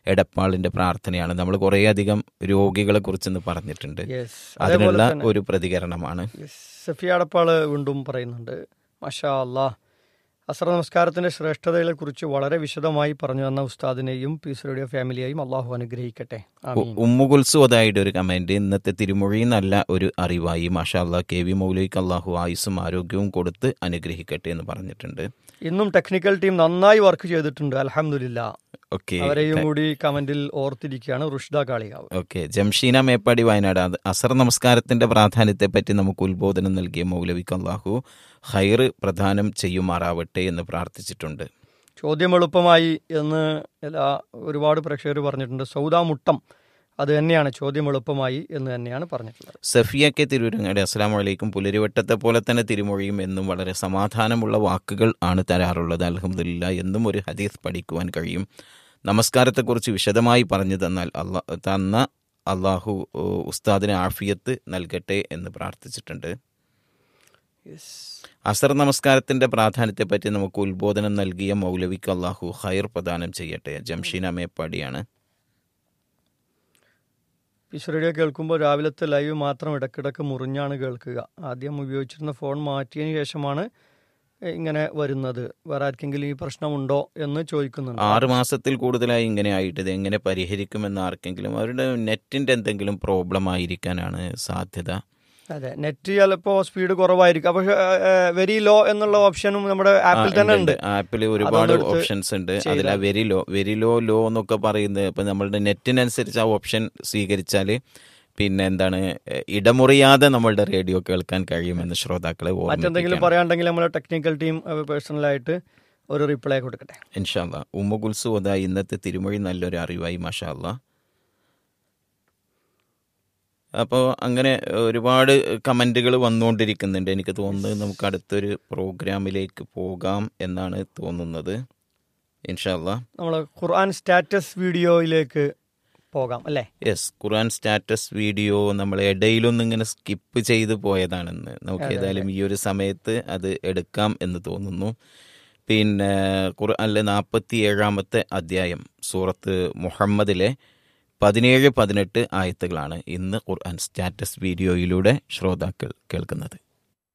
എടപ്പാളിന്റെ പ്രാർത്ഥനയാണ് നമ്മൾ കുറേയധികം രോഗികളെ കുറിച്ചെന്ന് പറഞ്ഞിട്ടുണ്ട് യെസ് അതിനുള്ള ഒരു പ്രതികരണമാണ് സഫിയ അടപ്പാള് വീണ്ടും പറയുന്നുണ്ട് മഷാ അല്ലാ അസർ നമസ്കാരത്തിന്റെ ശ്രേഷ്ഠതകളെ കുറിച്ച് വളരെ വിശദമായി പറഞ്ഞു തന്ന ഉസ്താദിനെയും പീസ് റേഡിയോ ഫാമിലിയെയും അള്ളാഹു അനുഗ്രഹിക്കട്ടെ ആമീൻ. ഉമ്മുകുൽസു അതായിട്ട് ഒരു കമന്റ് ഇന്നത്തെ തിരുമൊഴി നല്ല ഒരു അറിവായി മാഷാ അള്ളാഹ് കെ വി മൗലൈക്ക് അള്ളാഹു ആയുസ്സും ആരോഗ്യവും കൊടുത്ത് അനുഗ്രഹിക്കട്ടെ എന്ന് പറഞ്ഞിട്ടുണ്ട് ഇന്നും ടെക്നിക്കൽ ടീം നന്നായി വർക്ക് ചെയ്തിട്ടുണ്ട് അലഹമില്ല ഓക്കെ അവരെയും കൂടി കമന്റിൽ ഓർത്തിരിക്കുകയാണ് റുഷ്ദ കാളികാവ് ഓക്കെ ജംഷീന മേപ്പാടി വയനാട് അത് അസർ നമസ്കാരത്തിന്റെ പ്രാധാന്യത്തെ പറ്റി നമുക്ക് ഉത്ബോധനം നൽകിയ മൗലവിക്ക് അള്ളാഹു ഹൈർ പ്രദാനം ചെയ്യുമാറാവട്ടെ എന്ന് പ്രാർത്ഥിച്ചിട്ടുണ്ട് ചോദ്യം എളുപ്പമായി എന്ന് എല്ലാ ഒരുപാട് പ്രേക്ഷകർ പറഞ്ഞിട്ടുണ്ട് സൗദാ മുട്ടം അത് തന്നെയാണ് ചോദ്യം എളുപ്പമായി എന്ന് തന്നെയാണ് പറഞ്ഞിട്ടുള്ളത് സഫിയ കെ തിരൂരങ്ങാട് അസ്സാം വലൈക്കും പുലരിവട്ടത്തെ പോലെ തന്നെ തിരുമൊഴിയും എന്നും വളരെ സമാധാനമുള്ള വാക്കുകൾ ആണ് തരാറുള്ളത് അലഹമില്ല എന്നും ഒരു ഹദീസ് പഠിക്കുവാൻ കഴിയും നമസ്കാരത്തെക്കുറിച്ച് വിശദമായി പറഞ്ഞു തന്നാൽ അള്ളാ തന്ന അള്ളാഹു ഓ, ഉസ്താദിന് ആഫിയത്ത് നൽകട്ടെ എന്ന് പ്രാർത്ഥിച്ചിട്ടുണ്ട് അസർ നമസ്കാരത്തിന്റെ പ്രാധാന്യത്തെപ്പറ്റി നമുക്ക് ഉത്ബോധനം നൽകിയ മൗലവിക്ക് അള്ളാഹു ഹൈർ പ്രദാനം ചെയ്യട്ടെ ജംഷീന മേപ്പാടിയാണ് പീസ് റേഡിയോ കേൾക്കുമ്പോൾ രാവിലത്തെ ലൈവ് മാത്രം ഇടക്കിടക്ക് മുറിഞ്ഞാണ് കേൾക്കുക ആദ്യം ഉപയോഗിച്ചിരുന്ന ഫോൺ മാറ്റിയതിന് ശേഷമാണ് ഇങ്ങനെ വരുന്നത് വേറെ ആർക്കെങ്കിലും ഈ പ്രശ്നമുണ്ടോ എന്ന് ചോദിക്കുന്നുണ്ട് ആറ് മാസത്തിൽ കൂടുതലായി ഇങ്ങനെ ആയിട്ട് ഇത് എങ്ങനെ പരിഹരിക്കുമെന്ന് ആർക്കെങ്കിലും അവരുടെ നെറ്റിന്റെ എന്തെങ്കിലും പ്രോബ്ലം ആയിരിക്കാനാണ് സാധ്യത അതെ നെറ്റ് ചിലപ്പോൾ സ്പീഡ് കുറവായിരിക്കും പക്ഷെ വെരി ലോ എന്നുള്ള ഓപ്ഷനും നമ്മുടെ ആപ്പിൽ തന്നെ ഉണ്ട് ആപ്പിൽ ഒരുപാട് അതൊന്ന് എടുത്ത് ഓപ്ഷൻസ് ഉണ്ട് അതിൽ very low very low low എന്നൊക്കെ പറയുന്നത് ഇപ്പം നമ്മളുടെ നെറ്റിനനുസരിച്ച് ആ ഓപ്ഷൻ സ്വീകരിച്ചാൽ പിന്നെ എന്താണ് ഏഹ്, ഇടമുറിയാതെ നമ്മളുടെ റേഡിയോ കേൾക്കാൻ കഴിയുമെന്ന് ശ്രോതാക്കളെ മറ്റെന്തെങ്കിലും ഓർമ്മിപ്പിക്കുകയാണ് പറയാണ്ടെങ്കിൽ നമ്മുടെ ടെക്നിക്കൽ ടീം പേഴ്സണലായിട്ട് ഒരു റിപ്ലൈ കൊടുക്കട്ടെ ഇൻഷാല്ല ഉമ്മ കുൽസു അതാ ഇന്നത്തെ തിരുമൊഴി നല്ലൊരു അറിവായി മാഷാല്ല അപ്പോൾ അങ്ങനെ ഒരുപാട് കമൻറ്റുകൾ വന്നുകൊണ്ടിരിക്കുന്നുണ്ട് എനിക്ക് തോന്നുന്നത് നമുക്ക് അടുത്തൊരു പ്രോഗ്രാമിലേക്ക് പോകാം എന്നാണ് തോന്നുന്നത് ഇൻഷാല്ല നമ്മൾ ഖുർആൻ സ്റ്റാറ്റസ് വീഡിയോയിലേക്ക് പോകാം അല്ലേ യെസ് ഖുർആൻ സ്റ്റാറ്റസ് വീഡിയോ നമ്മൾ ഇടയിലൊന്നും ഇങ്ങനെ സ്കിപ്പ് ചെയ്ത് പോയതാണെന്ന് നമുക്ക് ഏതായാലും ഈ ഒരു സമയത്ത് അത് എടുക്കാം എന്ന് തോന്നുന്നു പിന്നെ ഖുർആനിലെ നാൽപ്പത്തി ഏഴാമത്തെ അധ്യായം സൂറത്ത് മുഹമ്മദിലെ പതിനേഴ് പതിനെട്ട് ആയത്തുകളാണ് ഇന്ന് ഖുർആൻ സ്റ്റാറ്റസ് വീഡിയോയിലൂടെ ശ്രോതാക്കൾ കേൾക്കുന്നത്